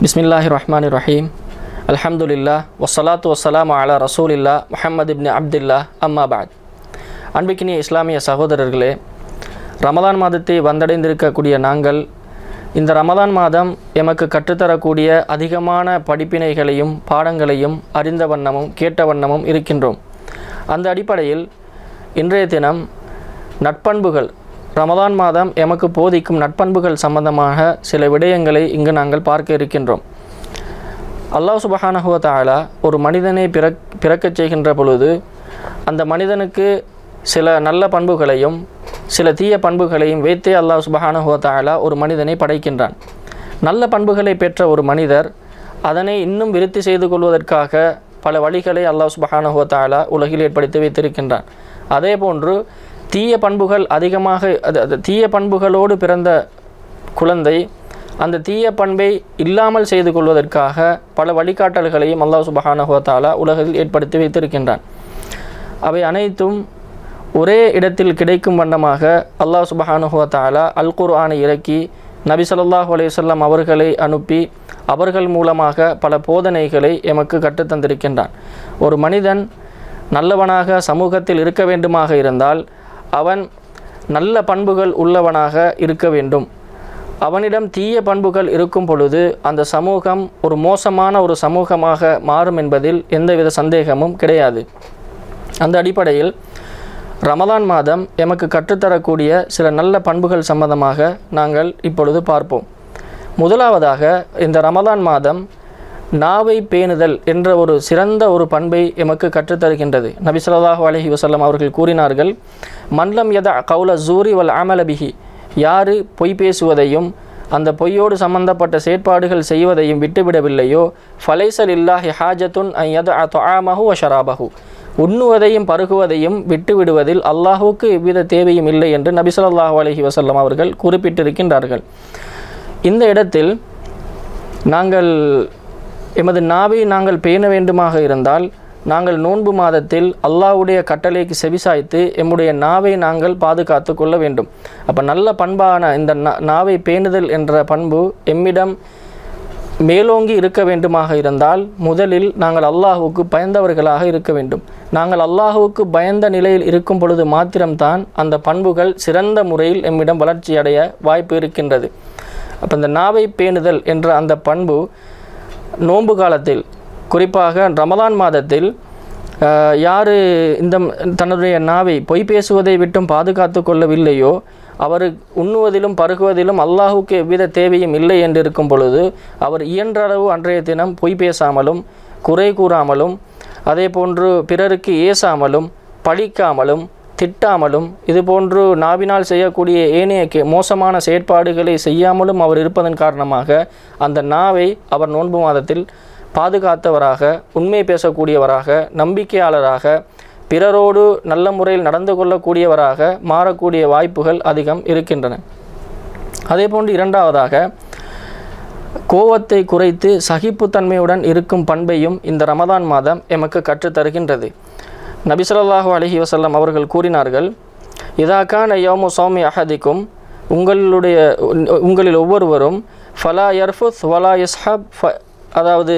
பிஸ்மில்லாஹி ரஹ்மான் ரஹீம் அல்ஹம்துலில்லா வஸ்ஸலாத்து வஸ்ஸலாமு அலா ரசூலில்லா முஹம்மது இப்னு அப்துல்லா அம்மா பாத் அன்பிக்கினிய இஸ்லாமிய சகோதரர்களே ரமதான் மாதத்தை வந்தடைந்திருக்கக்கூடிய நாங்கள் இந்த ரமதான் மாதம் எமக்கு கற்றுத்தரக்கூடிய அதிகமான படிப்பினைகளையும் பாடங்களையும் அறிந்த வண்ணமும் கேட்ட வண்ணமும் இருக்கின்றோம் அந்த அடிப்படையில் இன்றைய தினம் நட்பண்புகள் ரமதான் மாதம் எமக்கு போதிக்கும் நட்பண்புகள் சம்பந்தமாக சில விடயங்களை இங்கு நாங்கள் பார்க்க இருக்கின்றோம் அல்லாஹ் சுபஹானஹுவ தஆலா ஒரு மனிதனை பிறக் பிறக்கச் செய்கின்ற பொழுது அந்த மனிதனுக்கு சில நல்ல பண்புகளையும் சில தீய பண்புகளையும் வைத்தே அல்லாஹ் சுபஹானஹுவ தஆலா ஒரு மனிதனை படைக்கின்றான் நல்ல பண்புகளை பெற்ற ஒரு மனிதர் அதனை இன்னும் விருத்தி செய்து கொள்வதற்காக பல வழிகளை அல்லாஹ் சுபஹானஹுவ தஆலா உலகில் ஏற்படுத்தி வைத்திருக்கின்றான் அதே போன்று தீய பண்புகள் அதிகமாக அது அது தீய பண்புகளோடு பிறந்த குழந்தை அந்த தீய பண்பை இல்லாமல் செய்து கொள்வதற்காக பல வழிகாட்டல்களையும் அல்லாஹ் சுபஹானஹுவ தஆலா உலகில் ஏற்படுத்தி வைத்திருக்கின்றான் அவை அனைத்தும் ஒரே இடத்தில் கிடைக்கும் வண்ணமாக அல்லாஹ் சுபஹானுஹுவ தஆலா அல் குர்ஆனை இறக்கி நபி ஸல்லல்லாஹு அலைஹி வஸல்லம் அவர்களை அனுப்பி அவர்கள் மூலமாக பல போதனைகளை எமக்கு கற்றுத்தந்திருக்கின்றான் ஒரு மனிதன் நல்லவனாக சமூகத்தில் இருக்க வேண்டுமாக இருந்தால் அவன் நல்ல பண்புகள் உள்ளவனாக இருக்க வேண்டும் அவனிடம் தீய பண்புகள் இருக்கும் பொழுது அந்த சமூகம் ஒரு மோசமான ஒரு சமூகமாக மாறும் என்பதில் எந்தவித சந்தேகமும் கிடையாது அந்த அடிப்படையில் ரமதான் மாதம் எமக்கு கற்றுத்தரக்கூடிய சில நல்ல பண்புகள் சம்பந்தமாக நாங்கள் இப்பொழுது பார்ப்போம் முதலாவதாக இந்த ரமதான் மாதம் நாவை பேணுதல் என்ற ஒரு சிறந்த ஒரு பண்பை எமக்கு கற்றுத்தருகின்றது நபி ஸல்லல்லாஹு அலைஹி வஸல்லம் அவர்கள் கூறினார்கள் மன்லம் யத கவுல ஜூரி வல் அமலபிஹி யாரு பொய் பேசுவதையும் அந்த பொய்யோடு சம்பந்தப்பட்ட செயற்பாடுகள் செய்வதையும் விட்டுவிடவில்லையோ ஃபலைசல் இல்லாஹி ஹாஜத்துன் ஐயத தொஆமஹு வ ஷராபஹு உண்ணுவதையும் பருகுவதையும் விட்டுவிடுவதில் அல்லாஹுக்கு எவ்வித தேவையும் இல்லை என்று நபி ஸல்லல்லாஹு அலைஹி வஸல்லம் அவர்கள் குறிப்பிட்டிருக்கின்றார்கள் இந்த இடத்தில் நாங்கள் எமது நாவை நாங்கள் பேண வேண்டுமாக இருந்தால் நாங்கள் நோன்பு மாதத்தில் அல்லாஹ்வுடைய கட்டளைக்கு செவிசாய்த்து எம்முடைய நாவை நாங்கள் பாதுகாத்து கொள்ள வேண்டும் அப்போ நல்ல பண்பான இந்த நா நாவை பேணுதல் என்ற பண்பு எம்மிடம் மேலோங்கி இருக்க வேண்டுமாக இருந்தால் முதலில் நாங்கள் அல்லாஹுவுக்கு பயந்தவர்களாக இருக்க வேண்டும் நாங்கள் அல்லாஹுவுக்கு பயந்த நிலையில் இருக்கும் பொழுது மாத்திரம்தான் அந்த பண்புகள் சிறந்த முறையில் எம்மிடம் வளர்ச்சி அடைய வாய்ப்பு இருக்கின்றது அப்போ இந்த நாவை பேணுதல் என்ற அந்த பண்பு நோன்பு காலத்தில் குறிப்பாக ரமதான் மாதத்தில் யார் இந்த தன்னுடைய நாவை பொய் பேசுவதை விட்டும் பாதுகாத்து கொள்ளவில்லையோ அவர் உண்ணுவதிலும் பருகுவதிலும் அல்லாஹுக்கு எவ்வித தேவையும் இல்லை என்று இருக்கும் பொழுது அவர் இயன்றளவு அன்றைய தினம் பொய் பேசாமலும் குறை கூறாமலும் அதே போன்று பிறருக்கு ஏசாமலும் பழிக்காமலும் திட்டாமலும் இதுபோன்று நாவினால் செய்யக்கூடிய ஏனைய கே மோசமான செயற்பாடுகளை செய்யாமலும் அவர் இருப்பதன் காரணமாக அந்த நாவை அவர் நோன்பு மாதத்தில் பாதுகாத்தவராக உண்மை பேசக்கூடியவராக நம்பிக்கையாளராக பிறரோடு நல்ல முறையில் நடந்து கொள்ளக்கூடியவராக மாறக்கூடிய வாய்ப்புகள் அதிகம் இருக்கின்றன அதே போன்று இரண்டாவதாக கோவத்தை குறைத்து சகிப்புத்தன்மையுடன் இருக்கும் பண்பையும் இந்த ரமதான் மாதம் எமக்கு கற்றுத்தருகின்றது நபி ஸல்லல்லாஹு அலைஹி வஸல்லம் அவர்கள் கூறினார்கள் இதாக்கான யோமு சௌமி அஹதிக்கும் உங்களுடைய உங்களில் ஒவ்வொருவரும் ஃபலா யர்ஃபுத் வலா யஸ்ஹப் ஃப அதாவது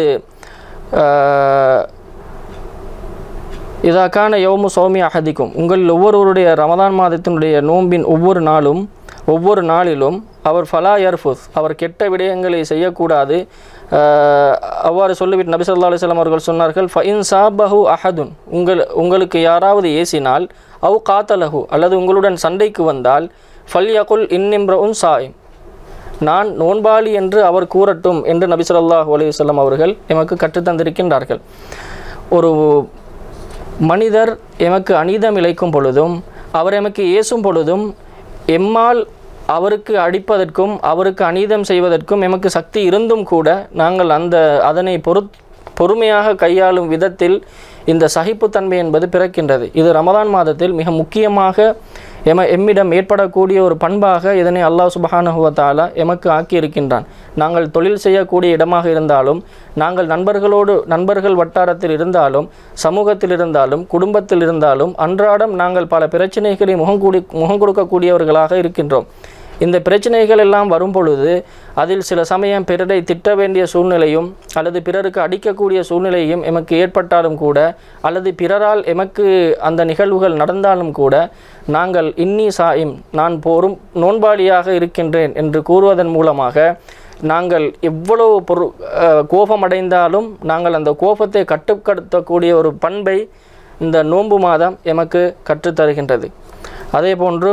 இதாக்கான யோமு சௌமி அஹதிக்கும் உங்களில் ஒவ்வொருவருடைய ரமதான் மாதத்தினுடைய நோம்பின் ஒவ்வொரு நாளும் ஒவ்வொரு நாளிலும் அவர் ஃபலா யர்ஃபுத் அவர் கெட்ட விடயங்களை செய்யக்கூடாது அவ்வாறு சொல்லிவிட்டு நபி சொல்லா அலிஸ்லாம் அவர்கள் சொன்னார்கள் ஃபஇன் சாபஹு அஹதுன் உங்கள் உங்களுக்கு யாராவது ஏசினால் அவு காத்தலஹு அல்லது உங்களுடன் சண்டைக்கு வந்தால் ஃபல் யகுல் இன்னிம்ரஉன் சாயிம் நான் நோன்பாளி என்று அவர் கூறட்டும் என்று நபி சொல்லாஹு அலையுசல்லம் அவர்கள் எமக்கு கற்றுத்தந்திருக்கின்றார்கள் ஒரு மனிதர் எமக்கு அநீதம் இழைக்கும் பொழுதும் அவர் எமக்கு ஏசும் பொழுதும் எம்மால் அவருக்கு அடிப்பதற்கும் அவருக்கு அநீதம் செய்வதற்கும் எமக்கு சக்தி இருந்தும் கூட நாங்கள் அந்த அதனை பொறு பொறுமையாக கையாளும் விதத்தில் இந்த சகிப்புத்தன்மை என்பது பிறக்கின்றது இது ரமதான் மாதத்தில் மிக முக்கியமாக எம எம்மிடம் ஏற்படக்கூடிய ஒரு பண்பாக இதனை அல்லாஹ் சுபஹானுவத்தாலா எமக்கு ஆக்கியிருக்கின்றான் நாங்கள் தொழில் செய்யக்கூடிய இடமாக இருந்தாலும் நாங்கள் நண்பர்களோடு நண்பர்கள் வட்டாரத்தில் இருந்தாலும் சமூகத்தில் இருந்தாலும் குடும்பத்தில் இருந்தாலும் அன்றாடம் நாங்கள் பல பிரச்சனைகளை முகம் கூடி முகம் கொடுக்கக்கூடியவர்களாக இருக்கின்றோம் இந்த பிரச்சனைகள் எல்லாம் வரும் பொழுது அதில் சில சமயம் பிறரை திட்ட வேண்டிய சூழ்நிலையும் அல்லது பிறருக்கு அடிக்கக்கூடிய சூழ்நிலையும் எமக்கு ஏற்பட்டாலும் கூட அல்லது பிறரால் எமக்கு அந்த நிகழ்வுகள் நடந்தாலும் கூட நாங்கள் இன்னி சாயிம் நான் போரும் நோன்பாளியாக இருக்கின்றேன் என்று கூறுவதன் மூலமாக நாங்கள் எவ்வளவு பொரு அஹ், கோபமடைந்தாலும் நாங்கள் அந்த கோபத்தை கட்டுப்படுத்தக்கூடிய ஒரு பண்பை இந்த நோன்பு மாதம் எமக்கு கற்றுத்தருகின்றது அதே போன்று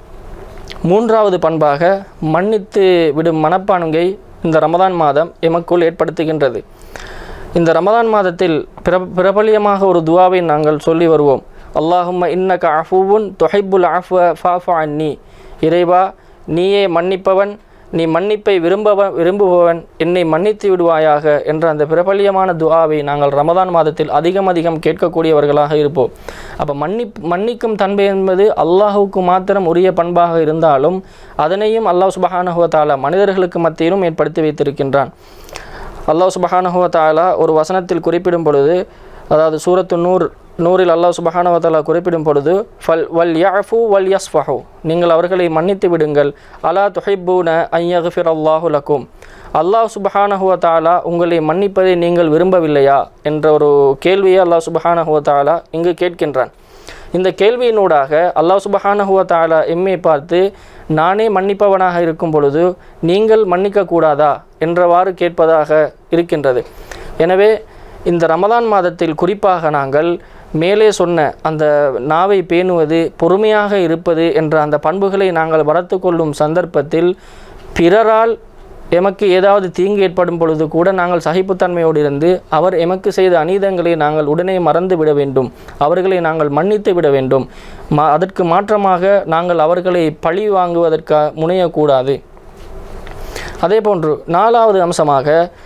மூன்றாவது பண்பாக மன்னித்து விடும் மனப்பான்கை இந்த ரமதான் மாதம் எமக்குள் ஏற்படுத்துகின்றது இந்த ரமதான் மாதத்தில் பிர பிரபலியமாக ஒரு துவாவை நாங்கள் சொல்லி வருவோம் அல்லாஹும்ம இன்னக அஃபுவுன் தொஹைபுல் அஃப ஃபாஃபா அன்னி இறைவா நீயே மன்னிப்பவன் நீ மன்னிப்பை விரும்பவன் விரும்புபவன் என்னை மன்னித்து விடுவாயாக என்ற அந்த பிரபல்யமான துஆவை நாங்கள் ரமதான் மாதத்தில் அதிகம் அதிகம் கேட்கக்கூடியவர்களாக இருப்போம் அப்போ மன்னி மன்னிக்கும் தன்மை என்பது அல்லாஹுக்கு மாத்திரம் உரிய பண்பாக இருந்தாலும் அதனையும் அல்லாஹ் சுபஹானஹுவ தஆலா மனிதர்களுக்கு மத்தியிலும் ஏற்படுத்தி வைத்திருக்கின்றான் அல்லாஹ் சுபஹானஹுவ தஆலா ஒரு வசனத்தில் குறிப்பிடும் பொழுது அதாவது சூரத்து நூர் நூறில் அல்லாஹ் சுபஹானஹுவ தஆலா குறிப்பிடும் பொழுது ஃபல் வல் யஃபு வல் யஸ்ஃபஹு நீங்கள் அவர்களை மன்னித்து விடுங்கள் அலா துஹிப்பூன ஐயஃபிர் அல்லாஹு லக்கும் அல்லாஹ் சுபஹானஹுவ தஆலா உங்களை மன்னிப்பதை நீங்கள் விரும்பவில்லையா என்ற ஒரு கேள்வியை அல்லாஹ் சுபஹானஹுவ தஆலா இங்கு கேட்கின்றான் இந்த கேள்வியினூடாக அல்லாஹ் சுபஹானஹுவ தஆலா எம்மை பார்த்து நானே மன்னிப்பவனாக இருக்கும் பொழுது நீங்கள் மன்னிக்கக்கூடாதா என்றவாறு கேட்பதாக இருக்கின்றது எனவே இந்த ரமதான் மாதத்தில் குறிப்பாக நாங்கள் மேலே சொன்ன அந்த நாவை பேணுவது பொறுமையாக இருப்பது என்ற அந்த பண்புகளை நாங்கள் வளர்த்து கொள்ளும் சந்தர்ப்பத்தில் பிறரால் எமக்கு ஏதாவது தீங்கு ஏற்படும் பொழுது கூட நாங்கள் சகிப்புத்தன்மையோடு இருந்து அவர் எமக்கு செய்த அநீதங்களை நாங்கள் உடனே மறந்து விட வேண்டும் அவர்களை நாங்கள் மன்னித்து விட வேண்டும் மா அதற்கு மாற்றமாக நாங்கள் அவர்களை பழி வாங்குவதற்கா முனையக்கூடாது அதே போன்று நாலாவது அம்சமாக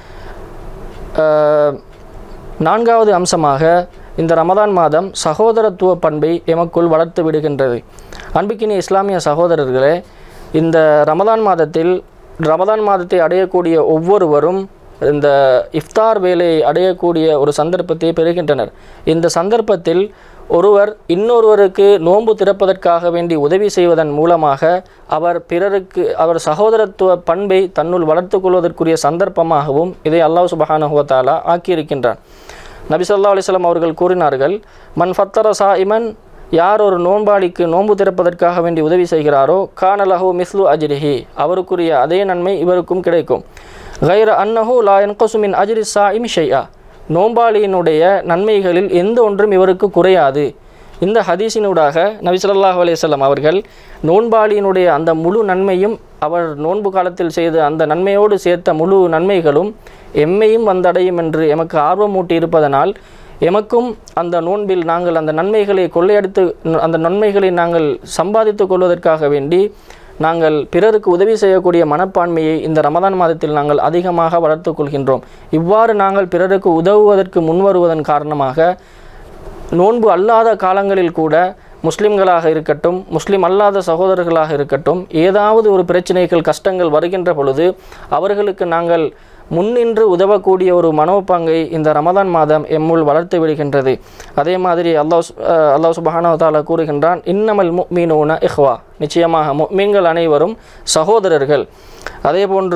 அஹ், நான்காவது அம்சமாக இந்த ரமதான் மாதம் சகோதரத்துவ பண்பை எமக்குள் வளர்த்து விடுகின்றது அன்பிக்கினி இஸ்லாமிய சகோதரர்களே இந்த ரமதான் மாதத்தில் ரமதான் மாதத்தை அடையக்கூடிய ஒவ்வொருவரும் இந்த இஃப்தார் வேலையை அடையக்கூடிய ஒரு சந்தர்ப்பத்தை பெறுகின்றனர் இந்த சந்தர்ப்பத்தில் ஒருவர் இன்னொருவருக்கு நோன்பு திறப்பதற்காக வேண்டி உதவி செய்வதன் மூலமாக அவர் பிறருக்கு அவர் சகோதரத்துவ பண்பை தன்னுள் வளர்த்து கொள்வதற்குரிய சந்தர்ப்பமாகவும் இதை அல்லாஹ் சுபஹானஹு வ தஆலா ஆக்கியிருக்கின்றார் நபி ஸல்லல்லாஹு அலைஹி வஸல்லம் அவர்கள் கூறினார்கள் மன் ஃபத்தர சாயிமன் யார் ஒரு நோன்பாளிக்கு நோன்பு திறப்பதற்காக வேண்டி உதவி செய்கிறாரோ கானலஹு மிஸ்லு அஜ்ரிஹி அவருக்குரிய அதே நன்மை இவருக்கும் கிடைக்கும் கைர அன்னஹு லா என்கசு மின் அஜ்ரி சாயிமி ஷையா நோன்பாளியினுடைய நன்மைகளில் எந்த ஒன்றும் இவருக்கு குறையாது இந்த ஹதீஸினூடாக நபி ஸல்லல்லாஹு அலைஹி வஸல்லம் அவர்கள் நோன்பாளியினுடைய அந்த முழு நன்மையும் அவர் நோன்பு காலத்தில் செய்த அந்த நன்மையோடு சேர்த்த முழு நன்மைகளும் எம்மையும் வந்தடையும் என்று எமக்கு ஆர்வமூட்டி இருப்பதனால் எமக்கும் அந்த நோன்பில் நாங்கள் அந்த நன்மைகளை கொள்ளையடித்து அந்த நன்மைகளை நாங்கள் சம்பாதித்து கொள்வதற்காக வேண்டி நாங்கள் பிறருக்கு உதவி செய்யக்கூடிய மனப்பான்மையை இந்த ரமதான் மாதத்தில் நாங்கள் அதிகமாக வளர்த்து கொள்கின்றோம் இவ்வாறு நாங்கள் பிறருக்கு உதவுவதற்கு முன்வருவதன் காரணமாக நோன்பு அல்லாத காலங்களில் கூட முஸ்லிம்களாக இருக்கட்டும் முஸ்லிம் அல்லாத சகோதரர்களாக இருக்கட்டும் ஏதாவது ஒரு பிரச்சனைகள் கஷ்டங்கள் வருகின்ற பொழுது அவர்களுக்கு நாங்கள் முன்னின்று உதவக்கூடிய ஒரு மனோப்பாங்கை இந்த ரமதான் மாதம் எம்முள் வளர்த்து விடுகின்றது அதே மாதிரி அல்லாஹ் சு- அஹ் அல்லாஹ் சுபஹானஹு தாலா கூறுகின்றான் இன்னமல் முஃமினூன இஹ்வா நிச்சயமாக முஃமின்கள் அனைவரும் சகோதரர்கள் அதே போன்று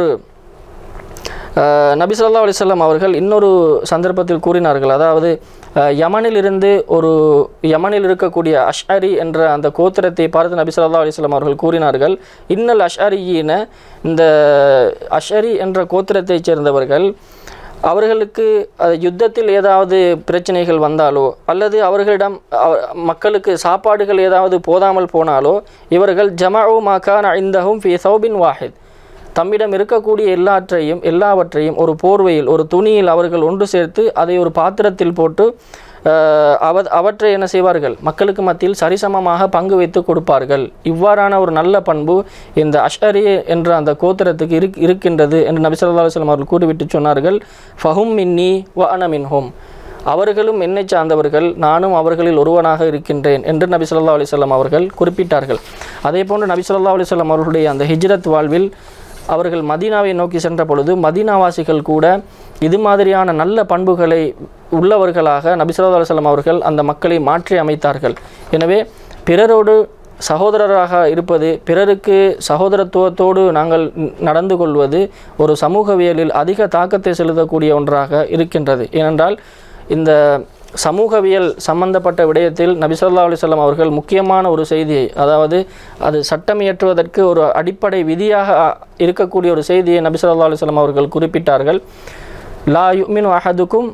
அஹ் நபி ஸல்லல்லாஹு அலைஹி வஸல்லம் அவர்கள் இன்னொரு சந்தர்ப்பத்தில் கூறினார்கள் அதாவது அஹ் யமனில் இருந்து ஒரு யமனில் இருக்கக்கூடிய அஷ்அரி என்ற அந்த கோத்திரத்தை பார்த்து நபி ஸல்லல்லாஹு அலைஹி வஸல்லம் அவர்கள் கூறினார்கள் இன்னல் அஷ்அரியின இந்த அஷ்அரி என்ற கோத்திரத்தைச் சேர்ந்தவர்கள் அவர்களுக்கு அஹ், யுத்தத்தில் ஏதாவது பிரச்சனைகள் வந்தாலோ அல்லது அவர்களிடம் அவ- மக்களுக்கு சாப்பாடுகள் ஏதாவது போதாமல் போனாலோ இவர்கள் ஜமாஉ மாகான் ஐந்தஹும் ஃபி சௌபின் வாஹித் தம்மிடம் இருக்கக்கூடிய எல்லாற்றையும் எல்லாவற்றையும் ஒரு போர்வையில் ஒரு துணியில் அவர்கள் ஒன்று சேர்த்து அதை ஒரு பாத்திரத்தில் போட்டு அஹ், அவ அவற்றை என்ன செய்வார்கள் மக்களுக்கு மத்தியில் சரிசமமாக பங்கு வைத்து கொடுப்பார்கள் இவ்வாறான ஒரு நல்ல பண்பு இந்த அஷ்அரி என்ற அந்த கோத்திரத்துக்கு இருக் இருக்கின்றது என்று நபி ஸல்லல்லாஹு அலைஹி வஸல்லம் அவர்கள் கூறிவிட்டு சொன்னார்கள் ஃபஹும் மின்னி வ அன மின்ஹும் அவர்களும் என்னை சார்ந்தவர்கள் நானும் அவர்களில் ஒருவனாக இருக்கின்றேன் என்று நபி ஸல்லல்லாஹு அலைஹி வஸல்லம் அவர்கள் குறிப்பிட்டார்கள் அதே போன்று நபி ஸல்லல்லாஹு அலைஹி வஸல்லம் அவர்களுடைய அந்த ஹிஜ்ரத் வாழ்வில் அவர்கள் மதீனாவை நோக்கி சென்ற பொழுது மதீனாவாசிகள் கூட இது மாதிரியான நல்ல பண்புகளை உள்ளவர்களாக நபி ஸல்லல்லாஹு அலைஹி வஸல்லம் அவர்கள் அந்த மக்களை மாற்றி அமைத்தார்கள் எனவே பிறரோடு சகோதரராக இருப்பது பிறருக்கு சகோதரத்துவத்தோடு நாங்கள் ந- நடந்து கொள்வது ஒரு சமூகவியலில் அதிக தாக்கத்தை செலுத்தக்கூடிய ஒன்றாக இருக்கின்றது ஏனென்றால் இந்த சமூகவியல் சம்பந்தப்பட்ட விடயத்தில் நபி ஸல்லல்லாஹு அலைஹி வஸல்லம் அவர்கள் முக்கியமான ஒரு செய்தியை அதாவது அது சட்டம் இயற்றுவதற்கு ஒரு அடிப்படை விதியாக அ, இருக்கக்கூடிய ஒரு செய்தியை நபி ஸல்லல்லாஹு அலைஹி வஸல்லம் அவர்கள் குறிப்பிட்டார்கள் லா யுமினு அஹதுக்கும்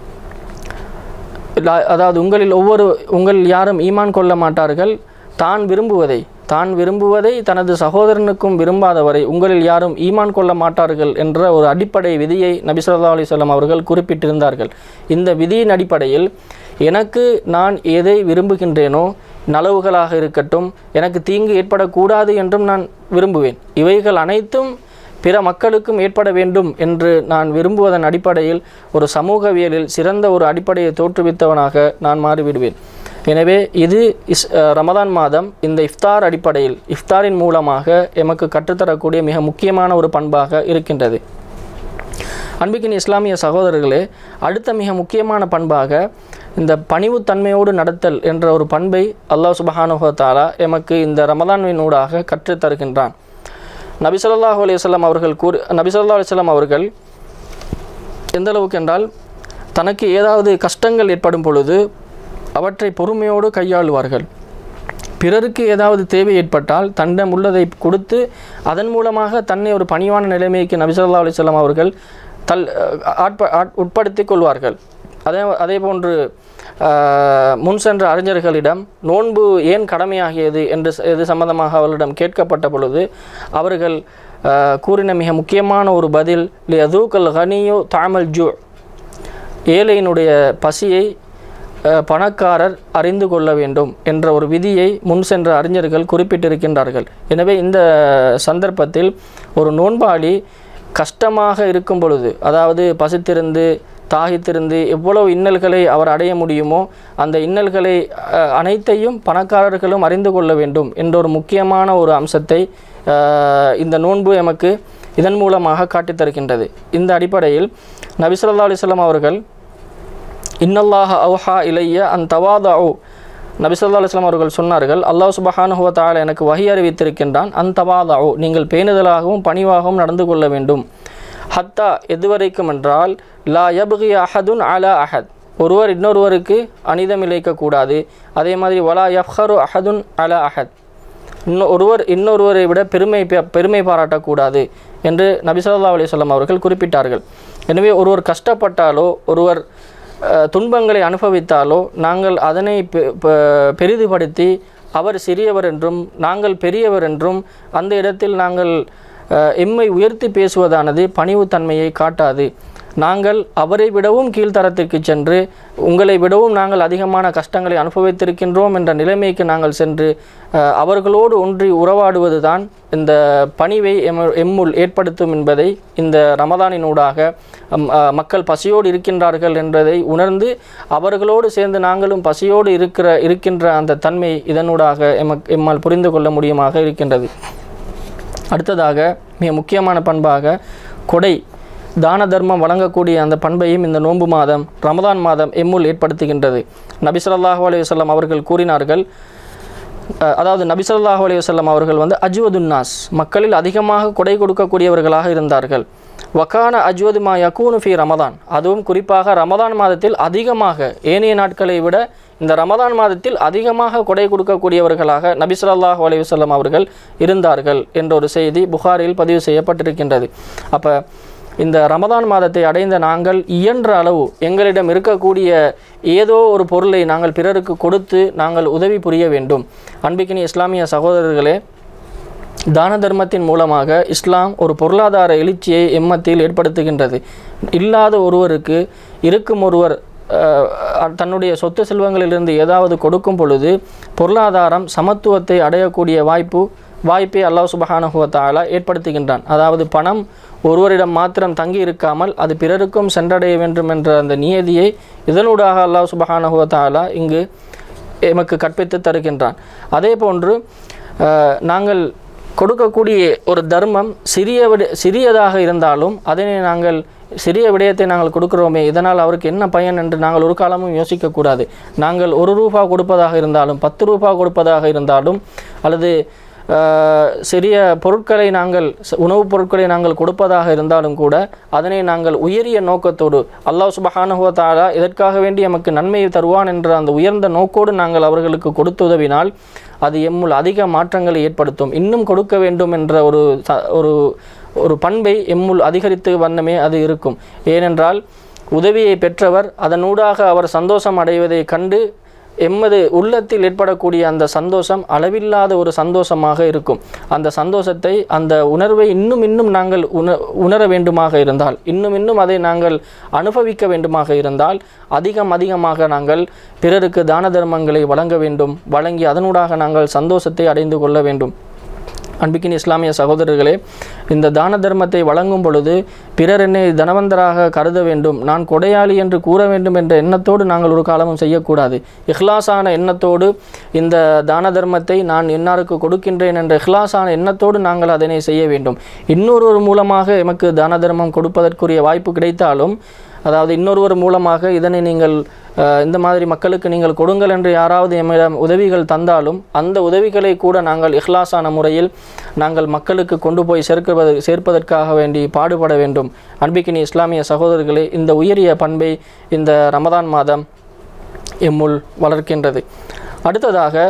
லா- அதாவது உங்களில் ஒவ்வொரு உங்கள் யாரும் ஈமான் கொள்ள மாட்டார்கள் தான் விரும்புவதை தான் விரும்புவதை தனது சகோதரனுக்கும் விரும்பாதவரை உங்களில் யாரும் ஈமான் கொள்ள மாட்டார்கள் என்ற ஒரு அடிப்படை விதியை நபி ஸல்லல்லாஹு அலைஹி வஸல்லம் அவர்கள் குறிப்பிட்டிருந்தார்கள் இந்த விதியின் அடிப்படையில் எனக்கு நான் எதை விரும்புகின்றேனோ நலவுகளாக இருக்கட்டும் எனக்கு தீங்கு ஏற்படக்கூடாது என்றும் நான் விரும்புவேன் இவைகள் அனைத்தும் பிற மக்களுக்கும் ஏற்பட வேண்டும் என்று நான் விரும்புவதன் அடிப்படையில் ஒரு சமூகவியலில் சிறந்த ஒரு அடிப்படையை தோற்றுவித்தவனாக நான் மாறிவிடுவேன் எனவே இது இஸ் அஹ் ரமதான் மாதம் இந்த இஃப்தார் அடிப்படையில் இஃப்தாரின் மூலமாக எமக்கு கற்றுத்தரக்கூடிய மிக முக்கியமான ஒரு பண்பாக இருக்கின்றது அன்பிக்கின் இஸ்லாமிய சகோதரர்களே அடுத்த மிக முக்கியமான பண்பாக இந்த பணிவுத்தன்மையோடு நடத்தல் என்ற ஒரு பண்பை அல்லாஹ் சுபஹானுஹு தஆலா எமக்கு இந்த ரமதானின் ஊடாக கற்றுத் தருகின்றான் நபி ஸல்லல்லாஹு அலைஹி வஸல்லம் அவர்கள் கூறு நபி ஸல்லல்லாஹு அலைஹி வஸல்லம் அவர்கள் எந்த அளவுக்கு என்றால் தனக்கு ஏதாவது கஷ்டங்கள் ஏற்படும் பொழுது அவற்றை பொறுமையோடு கையாளுவார்கள் பிறருக்கு ஏதாவது தேவை ஏற்பட்டால் தன்னிடம் உள்ளதை கொடுத்து அதன் மூலமாக தன்னை ஒரு பணிவான நிலைமைக்கு நபி ஸல்லல்லாஹு அலைஹி வஸல்லம் அவர்கள் தல் ஆட்ப ஆட் உட்படுத்திக் கொள்வார்கள் அதே அதே போன்று ஆஹ், முன் சென்ற அறிஞர்களிடம் நோன்பு ஏன் கடமையாகியது என்று ச- இது சம்பந்தமாக அவர்களிடம் கேட்கப்பட்ட பொழுது அவர்கள் ஆஹ், கூறின மிக முக்கியமான ஒரு பதில் லி அதூக்கல் ஹனியோ தாமல் ஜூ ஏழையினுடைய பசியை அஹ், பணக்காரர் அறிந்து கொள்ள வேண்டும் என்ற ஒரு விதியை முன் சென்ற அறிஞர்கள் குறிப்பிட்டிருக்கின்றார்கள் எனவே இந்த சந்தர்ப்பத்தில் ஒரு நோன்பாளி கஷ்டமாக இருக்கும் பொழுது அதாவது பசித்திருந்து தாகித்திருந்து எவ்வளவு இன்னல்களை அவர் அடைய முடியுமோ அந்த இன்னல்களை அஹ், அனைத்தையும் பணக்காரர்களும் அறிந்து கொள்ள வேண்டும் என்ற ஒரு முக்கியமான ஒரு அம்சத்தை அஹ், இந்த நோன்பு எமக்கு இதன் மூலமாக காட்டித் தருகின்றது இந்த அடிப்படையில் நபி ஸல்லல்லாஹு அலைஹி வஸல்லம் அவர்கள் இன்னல்லாஹ அவுஹா இலைய அன் தவாதாவு நபி ஸல்லல்லாஹு அலைஹி வஸல்லம் அவர்கள் சொன்னார்கள் அல்லாஹ் சுபஹானஹு வ தஆலா எனக்கு வஹி அறிவித்திருக்கின்றான் அன் தவாதாவு நீங்கள் பேணுதலாகவும் பணிவாகவும் நடந்து கொள்ள வேண்டும் ஹத்தா எதுவரைக்கும் என்றால் லா யப்கி அஹதுன் அலா அஹத் ஒருவர் இன்னொருவருக்கு அனிதம் இழைக்கக்கூடாது அதே மாதிரி வலா யஃப்ஹரு அஹதுன் அலா அஹத் இன்னும் ஒருவர் இன்னொருவரை விட பெருமை பே- பெருமை பாராட்டக்கூடாது என்று நபி ஸல்லல்லாஹு அலைஹி வஸல்லம் அவர்கள் குறிப்பிட்டார்கள் எனவே ஒருவர் கஷ்டப்பட்டாலோ ஒருவர் அஹ், துன்பங்களை அனுபவித்தாலோ நாங்கள் அதனை பெ- பெ- பெரிதுபடுத்தி அவர் சிறியவர் என்றும் நாங்கள் பெரியவர் என்றும் அந்த இடத்தில் நாங்கள் அஹ், எம்மை உயர்த்தி பேசுவதானது பணிவுத்தன்மையை காட்டாது நாங்கள் அவரை விடவும் கீழ்த்தரத்திற்கு சென்று உங்களை விடவும் நாங்கள் அதிகமான கஷ்டங்களை அனுபவித்திருக்கின்றோம் என்ற நிலைமைக்கு நாங்கள் சென்று அஹ், அவர்களோடு ஒன்றி உறவாடுவது தான் இந்த பணிவை எம் எம்முள் ஏற்படுத்தும் என்பதை இந்த ரமதானினூடாக அம், அஹ், மக்கள் பசியோடு இருக்கின்றார்கள் என்பதை உணர்ந்து அவர்களோடு சேர்ந்து நாங்களும் பசியோடு இருக்கிற இருக்கின்ற அந்த தன்மை இதனூடாக எமக் எம்மால் புரிந்து கொள்ள முடியுமாக இருக்கின்றது அடுத்ததாக மிக முக்கியமான பண்பாக கொடை தான தர்மம் வழங்கக்கூடிய அந்த பண்பையும் இந்த நோன்பு மாதம் ரமதான் மாதம் எம்முள் ஏற்படுத்துகின்றது நபி ஸல்லல்லாஹு அலைஹி வஸல்லம் அவர்கள் கூறினார்கள் அஹ், அதாவது நபி ஸல்லல்லாஹு அலைஹி வஸல்லம் அவர்கள் வந்து அஜ்வதுன்னாஸ் மக்களில் அதிகமாக கொடை கொடுக்கக்கூடியவர்களாக இருந்தார்கள் வக்கான அஜ்வது மா யகூனு ஃபி ரமதான் அதுவும் குறிப்பாக ரமதான் மாதத்தில் அதிகமாக ஏனைய நாட்களை விட இந்த ரமதான் மாதத்தில் அதிகமாக கொடை கொடுக்கக்கூடியவர்களாக நபி ஸல்லல்லாஹு அலைஹி வஸல்லம் அவர்கள் இருந்தார்கள் என்ற ஒரு செய்தி புகாரில் பதிவு செய்யப்பட்டிருக்கின்றது அப்போ இந்த ரமதான் மாதத்தை அடைந்த நாங்கள் இயன்ற அளவு எங்களிடம் இருக்கக்கூடிய ஏதோ ஒரு பொருளை நாங்கள் பிறருக்கு கொடுத்து நாங்கள் உதவி புரிய வேண்டும் அன்பிக்கினி இஸ்லாமிய சகோதரர்களே தான தர்மத்தின் மூலமாக இஸ்லாம் ஒரு பொருளாதார எழுச்சியை எம்மத்தில் ஏற்படுத்துகின்றது இல்லாத ஒருவருக்கு இருக்கும் ஒருவர் அஹ், தன்னுடைய சொத்து செல்வங்களிலிருந்து ஏதாவது கொடுக்கும் பொழுது பொருளாதாரம் சமத்துவத்தை அடையக்கூடிய வாய்ப்பு வாய்ப்பை அல்லாஹ் சுபஹானஹு வ தஆலா ஏற்படுத்துகின்றான் அதாவது பணம் ஒருவரிடம் மாத்திரம் தங்கி இருக்காமல் அது பிறருக்கும் சென்றடைய வேண்டும் என்ற அந்த நியதியை இதனூடாக அல்லாஹ் சுபஹானஹு வ தஆலா இங்கு எமக்கு கற்பித்து தருகின்றான் அதே போன்று அஹ், நாங்கள் கொடுக்கக்கூடிய ஒரு தர்மம் சிறிய சிறியதாக இருந்தாலும் அதனை நாங்கள் சிறிய விடயத்தை நாங்கள் கொடுக்கிறோமே இதனால் அவருக்கு என்ன பயன் என்று நாங்கள் ஒரு காலமும் யோசிக்கக்கூடாது நாங்கள் ஒரு ரூபா கொடுப்பதாக இருந்தாலும் பத்து ரூபா கொடுப்பதாக இருந்தாலும் அல்லது ஆஹ், சிறிய பொருட்களை நாங்கள் ச- உணவுப் பொருட்களை நாங்கள் கொடுப்பதாக இருந்தாலும் கூட அதனை நாங்கள் உயரிய நோக்கத்தோடு அல்லாஹ் சுபஹானஹு தஆலா இதற்காக வேண்டி எமக்கு நன்மையை தருவான் என்ற அந்த உயர்ந்த நோக்கோடு நாங்கள் அவர்களுக்கு கொடுத்து உதவினால் அது எம்முள் அதிக மாற்றங்களை ஏற்படுத்தும் இன்னும் கொடுக்க வேண்டும் என்ற ஒரு ச- ஒரு ஒரு பண்பை எம்முள் அதிகரித்து வண்ணமே அது இருக்கும் ஏனென்றால் உதவியை பெற்றவர் அதனூடாக அவர் சந்தோஷம் அடைவதை கண்டு எம்மது உள்ளத்தில் ஏற்படக்கூடிய அந்த சந்தோஷம் அளவில்லாத ஒரு சந்தோஷமாக இருக்கும் அந்த சந்தோஷத்தை அந்த உணர்வை இன்னும் இன்னும் நாங்கள் உண உணர வேண்டுமாக இருந்தால் இன்னும் இன்னும் அதை நாங்கள் அனுபவிக்க வேண்டுமாக இருந்தால் அதிகம் அதிகமாக நாங்கள் பிறருக்கு தான தர்மங்களை வழங்க வேண்டும் வழங்கி அதனூடாக நாங்கள் சந்தோஷத்தை அடைந்து கொள்ள வேண்டும் அன்பிக்கின் இஸ்லாமிய சகோதரர்களே இந்த தான தர்மத்தை வழங்கும் பொழுது பிறர் என்னை தனவந்தராக கருத வேண்டும் நான் கொடையாளி என்று கூற வேண்டும் என்ற எண்ணத்தோடு நாங்கள் ஒரு காலமும் செய்யக்கூடாது இஹ்லாஸான எண்ணத்தோடு இந்த தான தர்மத்தை நான் இன்னாருக்கு கொடுக்கின்றேன் என்ற இஹ்லாஸான எண்ணத்தோடு நாங்கள் அதனை செய்ய வேண்டும் இன்னொருவர் மூலமாக எமக்கு தான தர்மம் கொடுப்பதற்குரிய வாய்ப்பு கிடைத்தாலும் அதாவது இன்னொருவர் மூலமாக இதனை நீங்கள் அஹ், இந்த மாதிரி மக்களுக்கு நீங்கள் கொடுங்கள் என்று யாராவது எம்மிடம் உதவிகள் தந்தாலும் அந்த உதவிகளை கூட நாங்கள் இஹ்லாஸான முறையில் நாங்கள் மக்களுக்கு கொண்டு போய் சேர்க்குவது சேர்ப்பதற்காக வேண்டி பாடுபட வேண்டும் அன்பிக்கினி இஸ்லாமிய சகோதரர்களே இந்த உயரிய பண்பை இந்த ரமதான் மாதம் எம்முள் வளர்க்கின்றது அடுத்ததாக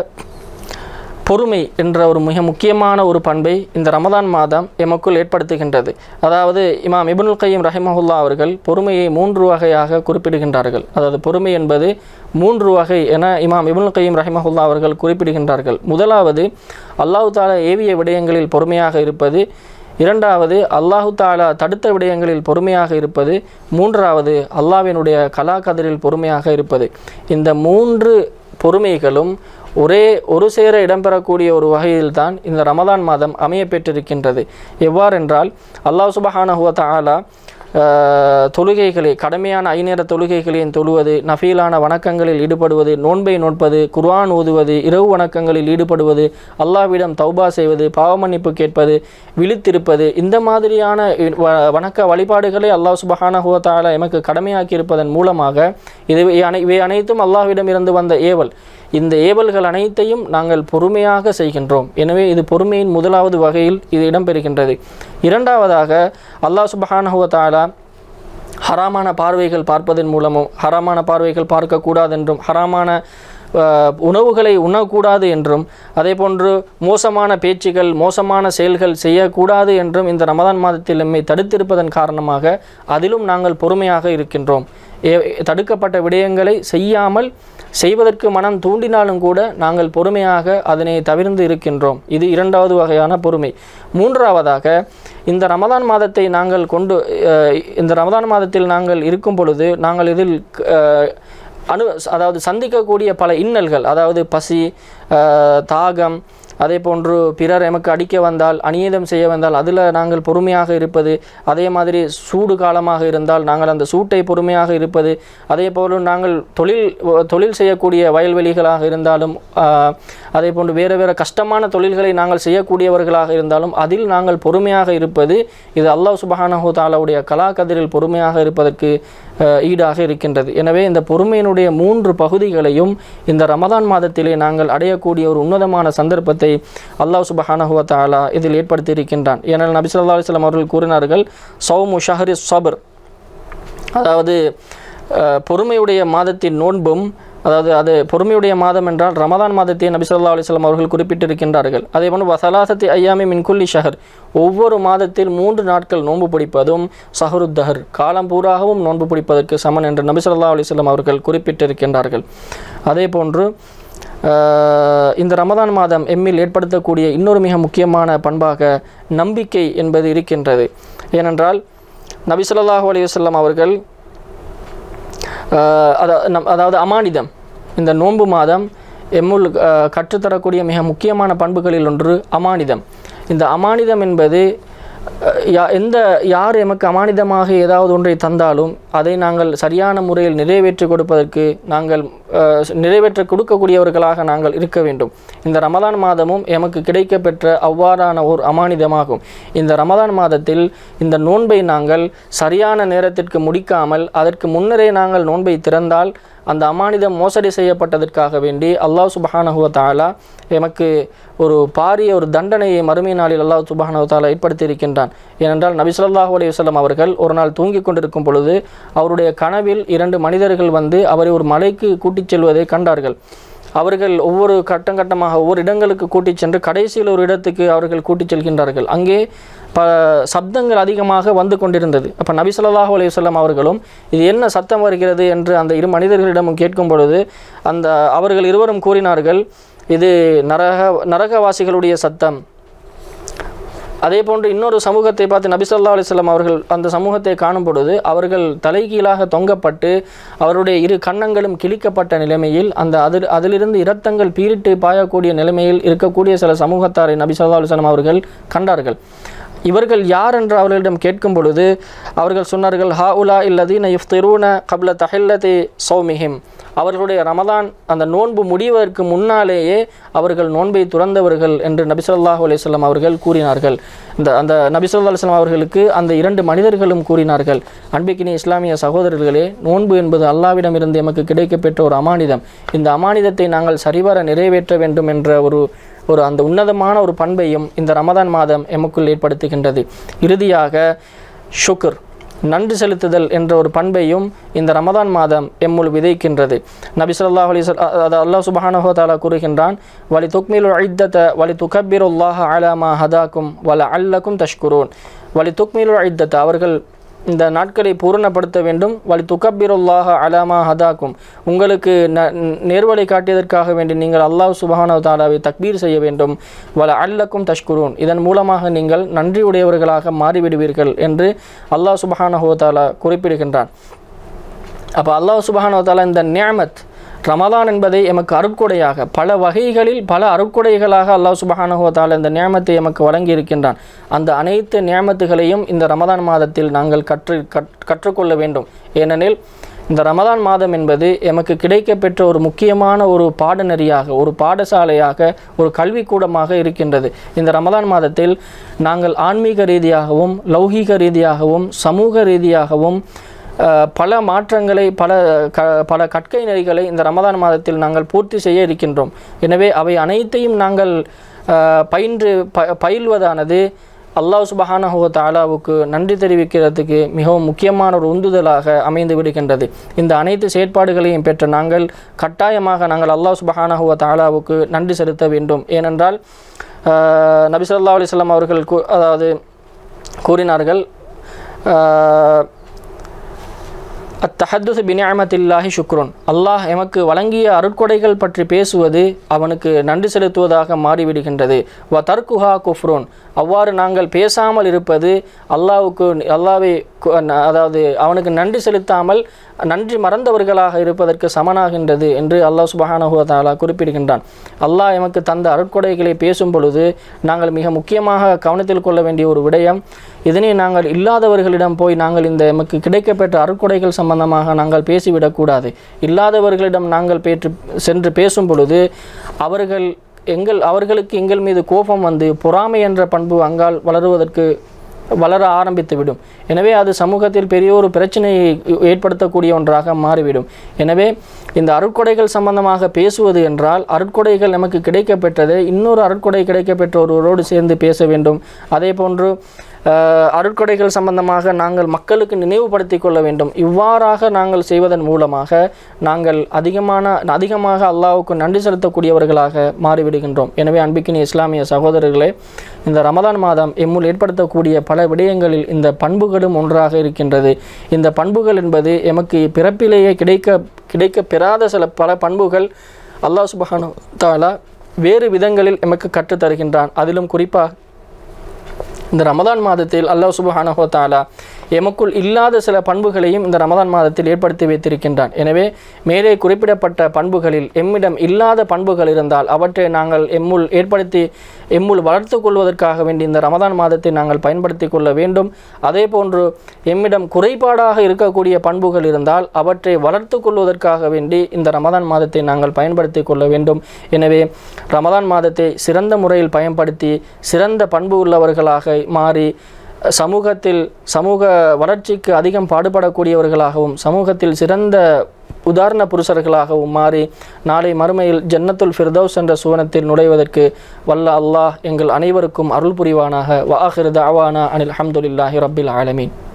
பொறுமை என்ற ஒரு மிக முக்கியமான ஒரு பண்பை இந்த ரமதான் மாதம் எமக்குள் ஏற்படுத்துகின்றது அதாவது இமாம் இப்னுல் கையம் ரஹிமஹுல்லா அவர்கள் பொறுமையை மூன்று வகையாக குறிப்பிடுகின்றார்கள் அதாவது பொறுமை என்பது மூன்று வகை என இமாம் இப்னுல் கையம் ரஹிமஹுல்லா அவர்கள் குறிப்பிடுகின்றார்கள் முதலாவது அல்லாஹு தாலா ஏவிய விடயங்களில் பொறுமையாக இருப்பது இரண்டாவது அல்லாஹு தாலா தடுத்த விடயங்களில் பொறுமையாக இருப்பது மூன்றாவது அல்லாஹ்வினுடைய கலாக்கதிரில் பொறுமையாக இருப்பது இந்த மூன்று பொறுமைகளும் ஒரே ஒரு சேர இடம்பெறக்கூடிய ஒரு வகையில்தான் இந்த ரமதான் மாதம் அமைய பெற்றிருக்கின்றது எவ்வாறென்றால் அல்லாஹ் சுபஹானஹு வ தஆலா ஆஹ், தொழுகைகளை கடமையான ஐநேர தொழுகைகளையும் தொழுவது நஃபீலான வணக்கங்களில் ஈடுபடுவது நோன்பை நோட்பது குர்ஆன் ஓதுவது இரவு வணக்கங்களில் ஈடுபடுவது அல்லாஹ்விடம் தௌபா செய்வது பாவமன்னிப்பு கேட்பது விழித்திருப்பது இந்த மாதிரியான வ- வணக்க வழிபாடுகளை அல்லாஹ் சுபஹானஹு வ தஆலா எமக்கு கடமையாக்கி இருப்பதன் மூலமாக இது இவை அனை- இவை அனைத்தும் அல்லாஹ்விடம் இருந்து வந்த ஏவல் இந்த ஏவல்கள் அனைத்தையும் நாங்கள் பொறுமையாக செய்கின்றோம் எனவே இது பொறுமையின் முதலாவது வகையில் இது இடம்பெறுகின்றது இரண்டாவதாக அல்லாஹ் சுபஹானஹு வ தஆலா ஹராமான பார்வைகள் பார்ப்பதன் மூலமும் ஹராமான பார்வைகள் பார்க்கக்கூடாது என்றும் ஹராமான அஹ், உணவுகளை உண்ணக்கூடாது என்றும் அதே போன்று மோசமான பேச்சுகள் மோசமான செயல்கள் செய்யக்கூடாது என்றும் இந்த ரமதான் மாதத்தில் எம்மை தடுத்திருப்பதன் காரணமாக அதிலும் நாங்கள் பொறுமையாக இருக்கின்றோம் ஏ- தடுக்கப்பட்ட விடயங்களை செய்யாமல் செய்வதற்கு மனம் தூண்டினாலும் கூட நாங்கள் பொறுமையாக அதனை தவிர்ந்து இருக்கின்றோம் இது இரண்டாவது வகையான பொறுமை மூன்றாவதாக இந்த ரமதான் மாதத்தை நாங்கள் கொண்டு அஹ், இந்த ரமதான் மாதத்தில் நாங்கள் இருக்கும் பொழுது நாங்கள் இதில் அஹ், அனு அதாவது சந்திக்கக்கூடிய பல இன்னல்கள் அதாவது பசி அஹ், தாகம் அதே போன்று பிறர் எமக்கு அடிக்க வந்தால் அநியதம் செய்ய வந்தால் அதில் நாங்கள் பொறுமையாக இருப்பது அதே மாதிரி சூடு காலமாக இருந்தால் நாங்கள் அந்த சூட்டை பொறுமையாக இருப்பது அதே போன்று நாங்கள் தொழில் தொழில் செய்யக்கூடிய வயல்வெளிகளாக இருந்தாலும் ஆஹ், அதே போன்று வேறு வேறு கஷ்டமான தொழில்களை நாங்கள் செய்யக்கூடியவர்களாக இருந்தாலும் அதில் நாங்கள் பொறுமையாக இருப்பது இது அல்லாஹ் சுபஹானஹு தாலாவுடைய கலாக்கதிரில் பொறுமையாக இருப்பதற்கு ஆஹ், ஈடாக இருக்கின்றது எனவே இந்த பொறுமையினுடைய மூன்று பகுதிகளையும் இந்த ரமதான் மாதத்திலே நாங்கள் அடையக்கூடிய ஒரு உன்னதமான சந்தர்ப்பத்தை அல்லாஹ் சுபஹானஹு வ தஆலா இதில் ஏற்படுத்தி இருக்கின்றான் ஏனால் நபி ஸல்லல்லாஹு அலைஹி வஸல்லம் அவர்கள் கூறினார்கள் சௌமு ஷஹரி சபர் அதாவது அஹ், பொறுமையுடைய மாதத்தின் நோன்பும் அதாவது அது பொறுமையுடைய மாதம் என்றால் ரமதான் மாதத்தை நபி ஸல்லல்லாஹு அலைஹி வஸல்லம் அவர்கள் குறிப்பிட்டிருக்கின்றார்கள் அதே போன்று வசலாசத்தி ஐயாமி மின் குல்லி ஷஹர் ஒவ்வொரு மாதத்தில் மூன்று நாட்கள் நோன்பு பிடிப்பதும் சஹருத்தஹர் காலம் பூராகவும் நோன்பு பிடிப்பதற்கு சமன் என்று நபி ஸல்லல்லாஹு அலைஹி வஸல்லம் அவர்கள் குறிப்பிட்டிருக்கின்றார்கள் அதே போன்று ஆஹ், இந்த ரமதான் மாதம் எம்மில் ஏற்படுத்தக்கூடிய இன்னொரு மிக முக்கியமான பண்பாக நம்பிக்கை என்பது இருக்கின்றது ஏனென்றால் நபி ஸல்லல்லாஹு அலைஹி வஸல்லம் அவர்கள் ஆஹ் அதா- நம்- அதாவது அமானிதம் இந்த நோன்பு மாதம் எம்முள் ஆஹ், கற்றுத்தரக்கூடிய மிக முக்கியமான பண்புகளில் ஒன்று அமானிதம் இந்த அமானிதம் என்பது அஹ், யா- எந்த யார் எமக்கு அமானிதமாக ஏதாவது ஒன்றை தந்தாலும் அதை நாங்கள் சரியான முறையில் நிறைவேற்றி கொடுப்பதற்கு நாங்கள் அஹ், நிறைவேற்ற கொடுக்கக்கூடியவர்களாக நாங்கள் இருக்க வேண்டும் இந்த ரமதான் மாதமும் எமக்கு கிடைக்கப்பெற்ற அவ்வாறான ஒரு அமானிதமாகும் இந்த ரமதான் மாதத்தில் இந்த நோன்பை நாங்கள் சரியான நேரத்திற்கு முடிக்காமல் அதற்கு முன்னரே நாங்கள் நோன்பை திறந்தால் அந்த அமானிதம் மோசடி செய்யப்பட்டதற்காக வேண்டி அல்லாஹ் சுபஹானஹுவ தாலா எமக்கு ஒரு பாரிய ஒரு தண்டனையை மறுமை நாளில் அல்லாஹ் சுபஹானஹு தாலா ஏற்படுத்தி இருக்கின்றான் ஏனென்றால் நபி ஸல்லல்லாஹு அலைஹி வஸல்லம் அவர்கள் ஒரு நாள் தூங்கிக் கொண்டிருக்கும் பொழுது அவருடைய கனவில் இரண்டு மனிதர்கள் வந்து அவரை ஒரு மலைக்கு கூட்டிச் செல்வதை கண்டார்கள் அவர்கள் ஒவ்வொரு கட்டம் கட்டமாக ஒவ்வொரு இடங்களுக்கு கூட்டிச் சென்று கடைசியில் ஒரு இடத்துக்கு அவர்கள் கூட்டிச் செல்கின்றார்கள் அங்கே ப சப்தங்கள் அதிகமாக வந்து கொண்டிருந்தது அப்போ நபி ஸல்லல்லாஹு அலைஹி வஸல்லம் அவர்களும் இது என்ன சத்தம் வருகிறது என்று அந்த இரு மனிதர்களிடமும் கேட்கும் பொழுது அந்த அவர்கள் இருவரும் கூறினார்கள் இது நரக நரகவாசிகளுடைய சத்தம் அதே போன்று இன்னொரு சமூகத்தை பார்த்து நபி ஸல்லல்லாஹு அலைஹி வஸல்லம் அவர்கள் அந்த சமூகத்தை காணும் பொழுது அவர்கள் தலைகீழாக தொங்கப்பட்டு அவருடைய இரு கன்னங்களும் கிழிக்கப்பட்ட நிலைமையில் அந்த அதில் அதிலிருந்து இரத்தங்கள் பீரிட்டு பாயக்கூடிய நிலைமையில் இருக்கக்கூடிய சில சமூகத்தாரை நபி ஸல்லல்லாஹு அலைஹி வஸல்லம் அவர்கள் கண்டார்கள் இவர்கள் யார் என்று அவர்களிடம் கேட்கும் பொழுது அவர்கள் சொன்னார்கள் ஹா உலா இல்லதீன இஃப்திரூன கப்ல தஹில்லதி சௌமிஹிம் அவர்களுடைய ரமதான் அந்த நோன்பு முடிவதற்கு முன்னாலேயே அவர்கள் நோன்பை துறந்தவர்கள் என்று நபி ஸல்லல்லாஹு அலைஹி வஸல்லம் அவர்கள் கூறினார்கள் இந்த அந்த நபி ஸல்லல்லாஹு அலைஹி வஸல்லம் அவர்களுக்கு அந்த இரண்டு மனிதர்களும் கூறினார்கள் அன்பிக்கினி இஸ்லாமிய சகோதரர்களே நோன்பு என்பது அல்லாவிடமிருந்து எமக்கு கிடைக்கப்பெற்ற ஒரு அமானிதம் இந்த அமானிதத்தை நாங்கள் சரிவர நிறைவேற்ற வேண்டும் என்ற ஒரு ஒரு அந்த உன்னதமான ஒரு பண்பையும் இந்த ரமதான் மாதம் எமக்குள் ஏற்படுத்துகின்றது இறுதியாக ஷுக்ர் நன்றி செலுத்துதல் என்ற ஒரு பண்பையும் இந்த ரமதான் மாதம் எம்முள் விதைக்கின்றது நபி ஸல்லல்லாஹு அலைஹி வஸல்லம் அது அல்லாஹ் சுப்ஹானஹு வ தஆலா கூறுகின்றான் வலி துக்மிலு ஐத்தத வலி துகப்பிருல்லாஹ அலா மா ஹதாக்கும் வல அல்லக்கும் தஷ்குரூன் வலி துக்மிலு ஐத்தத அவர்கள் இந்த நாட்களை பூரணப்படுத்த வேண்டும் வலி துகப்பிருல்லாஹ அலாமா ஹதாக்கும் உங்களுக்கு ந நேர்வழி காட்டியதற்காக வேண்டி நீங்கள் அல்லாஹ் சுபஹானஹு தாலாவை தக்பீர் செய்ய வேண்டும் வல அல்லக்கும் தஷ்குரூன் இதன் மூலமாக நீங்கள் நன்றியுடையவர்களாக மாறிவிடுவீர்கள் என்று அல்லாஹ் சுபஹானஹு தாலா குறிப்பிடுகின்றான் அப்போ அல்லாஹ் சுபஹானஹு தாலா இந்த நியாமத் ரமலான் என்பதை எமக்கு அருட்கொடையாக பல வகைகளில் பல அருட்கொடைகளாக அல்லாஹ் சுபஹானஹு வ தஆலா இந்த நியாமத்தை எமக்கு வழங்கி இருக்கின்றான் அந்த அனைத்து நியாமத்துகளையும் இந்த ரமதான் மாதத்தில் நாங்கள் கற்று கற் கற்றுக்கொள்ள வேண்டும் ஏனெனில் இந்த ரமதான் மாதம் என்பது எமக்கு கிடைக்கப்பெற்ற ஒரு முக்கியமான ஒரு பாடநெறியாக ஒரு பாடசாலையாக ஒரு கல்விக்கூடமாக இருக்கின்றது இந்த ரமதான் மாதத்தில் நாங்கள் ஆன்மீக ரீதியாகவும் லௌகீக ரீதியாகவும் சமூக ரீதியாகவும் அஹ், பல மாற்றங்களை பல க பல கற்கை நெறிகளை இந்த ரமதான் மாதத்தில் நாங்கள் பூர்த்தி செய்ய இருக்கின்றோம் எனவே அவை அனைத்தையும் நாங்கள் அஹ், பயின்று ப பயில்வதானது அல்லாஹ் சுபஹானஹு வ தஆலாவுக்கு நன்றி தெரிவிக்கிறதுக்கு மிகவும் முக்கியமான ஒரு உந்துதலாக அமைந்து விடுகின்றது இந்த அனைத்து செயற்பாடுகளையும் பெற்ற நாங்கள் கட்டாயமாக நாங்கள் அல்லாஹ் சுபஹானஹு வ தஆலாவுக்கு நன்றி செலுத்த வேண்டும் ஏனென்றால் அஹ், நபி ஸல்லல்லாஹு அலைஹி வஸல்லம் அவர்கள் கூ அதாவது கூறினார்கள் அஹ், அத்தஹத்துஸ் பினியமத்தில்லாஹி சுக்ருன் அல்லாஹ் எமக்கு வழங்கிய அருட்கொடைகள் பற்றி பேசுவது அவனுக்கு நன்றி செலுத்துவதாக மாறிவிடுகின்றது வ தர்குஹா குஃப்ரோன் அவ்வாறு நாங்கள் பேசாமல் இருப்பது அல்லாஹ்வுக்கு அல்லாவை அதாவது அவனுக்கு நன்றி செலுத்தாமல் நன்றி மறந்தவர்களாக இருப்பதற்கு சமனாகின்றது என்று அல்லாஹ் சுபஹானஹு வ தஆலா குறிப்பிடுகின்றான் அல்லாஹ் எமக்கு தந்த அருட்கொடைகளை பேசும் பொழுது நாங்கள் மிக முக்கியமாக கவனத்தில் கொள்ள வேண்டிய ஒரு விடயம் இதனை நாங்கள் இல்லாதவர்களிடம் போய் நாங்கள் இந்த எமக்கு கிடைக்கப்பெற்ற அருட்கொடைகள் சம்பந்தமாக நாங்கள் பேசிவிடக்கூடாது இல்லாதவர்களிடம் நாங்கள் பேற்று சென்று பேசும் பொழுது அவர்கள் எங்கள் அவர்களுக்கு எங்கள் மீது கோபம் வந்து பொறாமை என்ற பண்பு அங்கால் வளருவதற்கு வளர ஆரம்பித்துவிடும் எனவே அது சமூகத்தில் பெரிய ஒரு பிரச்சனையை ஏற்படுத்தக்கூடிய ஒன்றாக மாறிவிடும் எனவே இந்த அருட்கொடைகள் சம்பந்தமாக பேசுவது என்றால் அருட்கொடைகள் நமக்கு கிடைக்கப்பெற்றது இன்னொரு அருட்கொடை கிடைக்கப்பெற்ற ஒருவரோடு சேர்ந்து பேச வேண்டும் அதே போன்று அஹ், அருட்கொடைகள் சம்பந்தமாக நாங்கள் மக்களுக்கு நினைவுபடுத்திக் கொள்ள வேண்டும் இவ்வாறாக நாங்கள் செய்வதன் மூலமாக நாங்கள் அதிகமான அதிகமாக அல்லாஹ்வுக்கு நன்றி செலுத்தக்கூடியவர்களாக மாறிவிடுகின்றோம் எனவே அன்பிக்கினி இஸ்லாமிய சகோதரர்களே இந்த ரமதான் மாதம் எம்முள் ஏற்படுத்தக்கூடிய பல விடயங்களில் இந்த பண்புகளும் ஒன்றாக இருக்கின்றது இந்த பண்புகள் என்பது எமக்கு பிறப்பிலேயே கிடைக்க கிடைக்க பெறாத சில பல பண்புகள் அல்லாஹ் சுபஹானு தாலா வேறு விதங்களில் எமக்கு கற்றுத் தருகின்றான் அதிலும் குறிப்பாக இந்த ரமதான் மாதத்தில் அல்லாஹ் சுபஹானஹு வ தஆலா எமக்குள் இல்லாத சில பண்புகளையும் இந்த ரமதான் மாதத்தில் ஏற்படுத்தி வைத்திருக்கின்றான் எனவே மேலே குறிப்பிடப்பட்ட பண்புகளில் எம்மிடம் இல்லாத பண்புகள் இருந்தால் அவற்றை நாங்கள் எம்முள் ஏற்படுத்தி எம்முள் வளர்த்து கொள்வதற்காக வேண்டி இந்த ரமதான் மாதத்தை நாங்கள் பயன்படுத்தி கொள்ள வேண்டும் அதே போன்று எம்மிடம் குறைபாடாக இருக்கக்கூடிய பண்புகள் இருந்தால் அவற்றை வளர்த்து கொள்வதற்காக வேண்டி இந்த ரமதான் மாதத்தை நாங்கள் பயன்படுத்தி கொள்ள வேண்டும் எனவே ரமதான் மாதத்தை சிறந்த முறையில் பயன்படுத்தி சிறந்த பண்பு உள்ளவர்களாக மாறி சமூகத்தில் சமூக வளர்ச்சிக்கு அதிகம் பாடுபடக்கூடியவர்களாகவும் சமூகத்தில் சிறந்த உதாரண புருஷர்களாகவும் மாறி நாளை மறுமையில் ஜன்னத்துல் ஃபிர்தௌஸ் என்ற சுவனத்தில் நுழைவதற்கு வல்ல அல்லாஹ் எங்கள் அனைவருக்கும் அருள் புரிவானாக வாஹிர் தாவானா அனில் அஹமதுல்லாஹி ரப்பில் ஆலமீன்